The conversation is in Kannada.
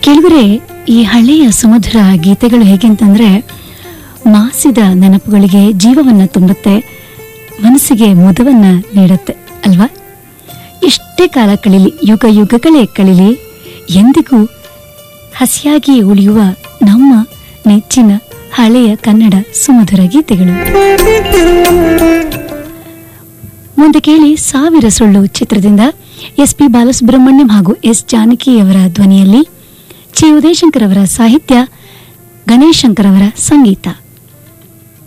ಕೆಲವರೇ ಈ ಹಳೆಯ ಸುಮಧುರ ಗೀತೆಗಳು ಹೇಗೆ ಅಂತಂದ್ರೆ ಮಾಸಿದ ನೆನಪುಗಳಿಗೆ ಜೀವವನ್ನ ತುಂಬುತ್ತೆ ಮನಸ್ಸಿಗೆ ಮುದವನ್ನ ನೀಡುತ್ತೆ ಅಲ್ವಾ ಎಷ್ಟೇ ಕಾಲ ಕಳೀಲಿ ಯುಗ ಯುಗಗಳೇ ಕಳೀಲಿ ಎಂದಿಗೂ ಹಸಿಯಾಗಿ ಉಳಿಯುವ ನಮ್ಮ ನೆಚ್ಚಿನ ಹಳೆಯ ಕನ್ನಡ ಸುಮಧುರ ಗೀತೆಗಳು ಮುಂದೆ ಕೇಳಿ ಸಾವಿರ ಸುಳ್ಳು ಚಿತ್ರದಿಂದ ಎಸ್ ಪಿ ಬಾಲಸುಬ್ರಹ್ಮಣ್ಯಂ ಹಾಗೂ ಎಸ್ ಜಾನಕಿಯವರ ಧ್ವನಿಯಲ್ಲಿ ಚಿ ಉದಯಶಂಕರ್ ಅವರ ಸಾಹಿತ್ಯ ಗಣೇಶ್ ಶಂಕರ್ ಅವರ ಸಂಗೀತ